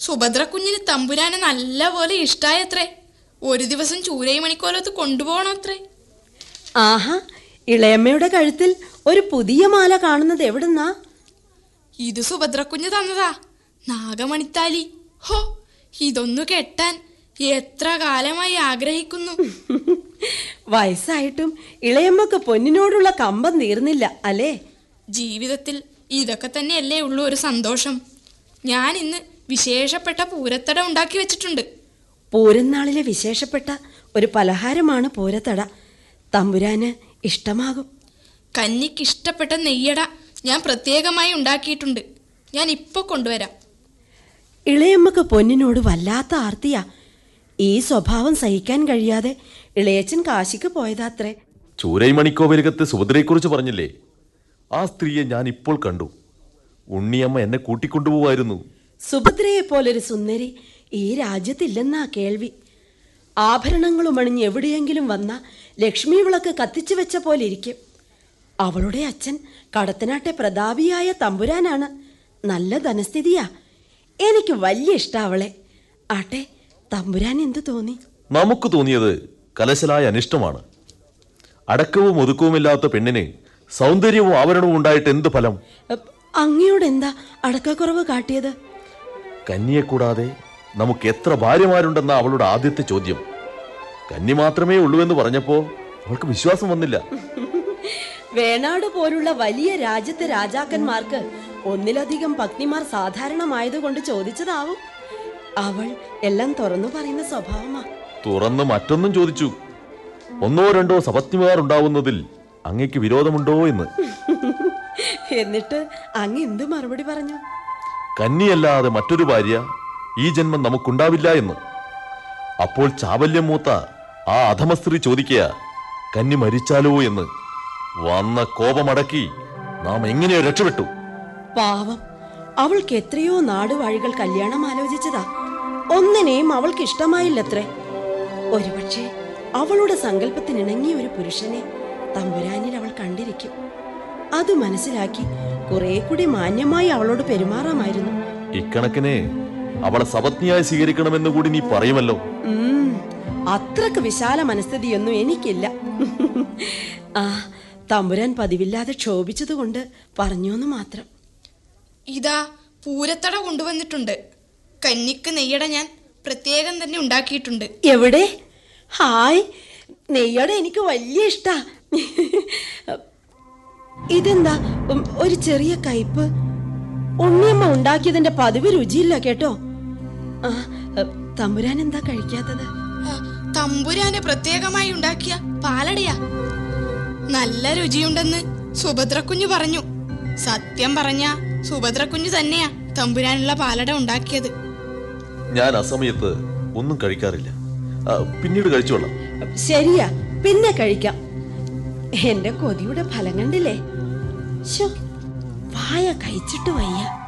സുഭദ്ര കുഞ്ഞിന് തമ്പുരാനെ നല്ലപോലെ ഇഷ്ടായത്രേ ഒരു ദിവസം ചൂരൈ മണിക്കോലത്ത് കൊണ്ടുപോകണത്രേ ആഹാ ഇളയമ്മയുടെ കഴുത്തിൽ ഒരു പുതിയ മാല കാണുന്നത് എവിടുന്നാ ഇത് സുഭദ്രക്കുഞ്ഞ് തന്നതാ നാഗമണിത്താലി ഹോ ഇതൊന്നു കെട്ടാൻ എത്ര കാലമായി ആഗ്രഹിക്കുന്നു വയസ്സായിട്ടും ഇളയമ്മക്ക് പൊന്നിനോടുള്ള കമ്പം തീർന്നില്ല അല്ലേ ജീവിതത്തിൽ ഇതൊക്കെ തന്നെയല്ലേ ഉള്ളൂ ഒരു സന്തോഷം ഞാൻ ഇന്ന് വിശേഷപ്പെട്ട പൂരത്തട ഉണ്ടാക്കി വെച്ചിട്ടുണ്ട് പൂരനാളിലെ വിശേഷപ്പെട്ട ഒരു പലഹാരമാണ് പൂരത്തട തമ്പുരാന് ഇഷ്ടമാകും കന്നിക്ക് ഇഷ്ടപ്പെട്ട നെയ്യട ഞാൻ പ്രത്യേകമായി ഉണ്ടാക്കിയിട്ടുണ്ട് ഞാൻ ഇപ്പോൾ കൊണ്ടുവരാം ഇളയമ്മക്ക് പൊന്നിനോട് വല്ലാത്ത ആർത്തിയാ ഈ സ്വഭാവം സഹിക്കാൻ കഴിയാതെ ഇളയച്ചൻ കാശിക്ക് പോയതാത്രേ ചൂരൈ മണിക്കോവിലകത്ത് സുഭദ്രയെക്കുറിച്ച് പറഞ്ഞില്ലേ ആ സ്ത്രീയെ ഞാൻ ഇപ്പോൾ കണ്ടു ഉണ്ണിയമ്മ എന്നെ കൂട്ടിക്കൊണ്ടുപോവായിരുന്നു സുഭദ്രയെ പോലൊരു സുന്ദരി ഈ രാജ്യത്തില്ലെന്നാ കേൾവി ആഭരണങ്ങളും അണിഞ്ഞ് എവിടെയെങ്കിലും വന്ന ലക്ഷ്മി വിളക്ക് കത്തിച്ചു വെച്ച പോലെ ഇരിക്കും അവളുടെ അച്ഛൻ കടത്തനാട്ടെ പ്രതാപിയായ തമ്പുരാനാണ് നല്ല ധനസ്ഥിതിയാ എനിക്ക് വലിയ ഇഷ്ടാ അവളെ ആട്ടെ തമ്പുരാൻ എന്തു തോന്നി നമുക്ക് തോന്നിയത് കലശലായ അനിഷ്ടമാണ് അടക്കവും ഒതുക്കവുമില്ലാത്ത പെണ്ണിന് സൗന്ദര്യവും ആവരണവും ഉണ്ടായിട്ട് എന്ത് ഫലം അപ്പ് അങ്ങയോട് എന്താ അടക്കക്കുറവ് കാട്ടിയത് കന്നിയെ കൂടാതെ നമുക്ക് എത്ര ഭാര്യമാരുണ്ടെന്ന അവളുടെ ആദ്യത്തെ ചോദ്യം കന്നി മാത്രമേ ഉള്ളൂ എന്ന് പറഞ്ഞപ്പോ അവൾക്ക് വിശ്വാസം വന്നില്ല വേണാട് പോലുള്ള വലിയ രാജ്യത്തെ രാജാക്കന്മാർക്ക് ഒന്നിലധികം പത്നിമാർ സാധാരണമായതുകൊണ്ട് ചോദിച്ചതാവും അവൾ എല്ലാം തുറന്നു പറയുന്ന സ്വഭാവമാ തുറന്ന് മറ്റൊന്നും ചോദിച്ചു ഒന്നോ രണ്ടോ സപത്നിമാർ ഉണ്ടാവുന്നതിൽ അങ്ങയ്ക്ക് വിരോധമുണ്ടോ എന്ന് എന്നിട്ട് അങ്ങ് എന്ത് മറുപടി പറഞ്ഞു കന്നിയല്ലാതെ മറ്റൊരു ഭാര്യ ഈ ജന്മം നമുക്കുണ്ടാവില്ല എന്ന് അപ്പോൾ ചാവല്യം മൂത്ത ആ അധമസ്ത്രീ ചോദിക്കുക കന്നി മരിച്ചാലോ എന്ന് വന്ന കോപമടക്കി നാം എങ്ങനെയോ രക്ഷപ്പെട്ടു പാവം അവൾക്ക് എത്രയോ നാടുവാഴികൾ കല്യാണം ആലോചിച്ചതാ ഒന്നിനെയും അവൾക്ക് ഇഷ്ടമായില്ലത്രേ ഒരുപക്ഷെ അവളുടെ സങ്കല്പത്തിനിണങ്ങിയ ഒരു പുരുഷനെ തമ്പുരാനിൽ അവൾ കണ്ടിരിക്കും അത് മനസ്സിലാക്കി കുറെ കൂടി മാന്യമായി അവളോട് പെരുമാറാമായിരുന്നു ഇക്കണക്കിന് അവളെ സപത്നിയായി സ്വീകരിക്കണമെന്ന് കൂടി നീ പറയുമല്ലോ ഉം, അത്രക്ക് വിശാല മനസ്ഥിതിയൊന്നും എനിക്കില്ല ആ തമ്പുരാൻ പതിവില്ലാതെ ക്ഷോഭിച്ചതുകൊണ്ട് പറഞ്ഞോന്ന് മാത്രം ഇതാ പൂരത്തട കൊണ്ടുവന്നിട്ടുണ്ട് കന്നിക്ക് നെയ്യട ഞാൻ പ്രത്യേകം തന്നെ ഉണ്ടാക്കിയിട്ടുണ്ട് എവിടെ ഹായ് നെയ്യോടെ എനിക്ക് വലിയ ഇഷ്ടാ ഇതെന്താ ഉം, ഒരു ചെറിയ കയ്പ് ഉണ്ണിയമ്മ ഉണ്ടാക്കിയതിന്റെ പതിവ് രുചിയില്ല കേട്ടോ ആ, ഉം, തമ്പുരാൻ എന്താ കഴിക്കാത്തത് ആ, തമ്പുരാന് പ്രത്യേകമായി ഉണ്ടാക്കിയ പാലടയാ നല്ല രുചിയുണ്ടെന്ന് സുഭദ്രക്കുഞ്ഞു പറഞ്ഞു സത്യം പറഞ്ഞ സുഭദ്രക്കുഞ്ഞു തന്നെയാ തമ്പുരാനുള്ള പാലട ഉണ്ടാക്കിയത് ഞാൻ അസമയത്ത് ഒന്നും കഴിക്കാറില്ല ആ, പിന്നീട് കഴിച്ചോളാം ശരിയാ പിന്നെ കഴിക്കാം എന്റെ കൊതിയുടെ ഫലം കണ്ടില്ലേ ശോ വായ കഴിച്ചിട്ട് വയ്യ